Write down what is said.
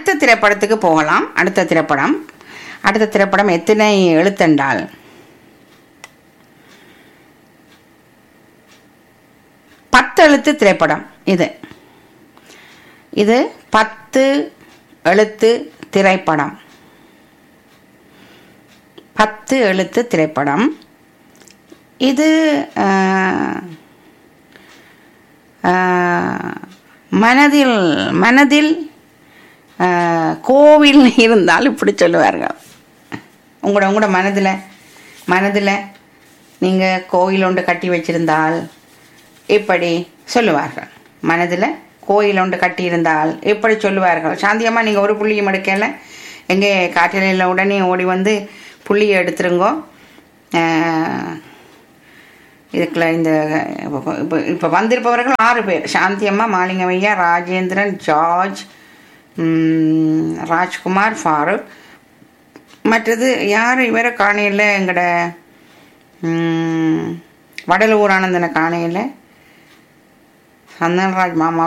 அடுத்த திரைப்படத்துக்கு போகலாம் அடுத்த திரைப்படம் அடுத்த திரைப்படம் எத்தனை எழுத்தென்றால் பத்து எழுத்து திரைப்படம் இது இது பத்து எழுத்து திரைப்படம் பத்து எழுத்து திரைப்படம் இது ஆஹ், ஆஹ், மனதில் மனதில் ஆஹ், கோவில் இருந்தால் இப்படி சொல்லுவார்கள் உங்களோட உங்களோட மனதில் மனதில் நீங்கள் கோயில் ஒன்று கட்டி வச்சிருந்தால் இப்படி சொல்லுவார்கள் மனதில் கோயில் ஒன்று கட்டியிருந்தால் இப்படி சொல்லுவார்கள் சாந்தியம்மா நீங்கள் ஒரு புள்ளியும் எடுக்கல எங்கே காட்டிலையில் உடனே ஓடி வந்து புள்ளியை எடுத்துருங்கோ ஆஹ், இதுக்குள்ள இந்த இப்போ இப்போ வந்திருப்பவர்கள் ஆறு பேர் சாந்தியம்மா மாலிங்கமையா ராஜேந்திரன் ஜார்ஜ் ம், ராஜ்குமார் ஃபாரூக் மற்றது யார் இவரை காணையில் எங்களோட ம், வடலூர் ஆனந்தனை காணையில் சந்தன்ராஜ் மாமா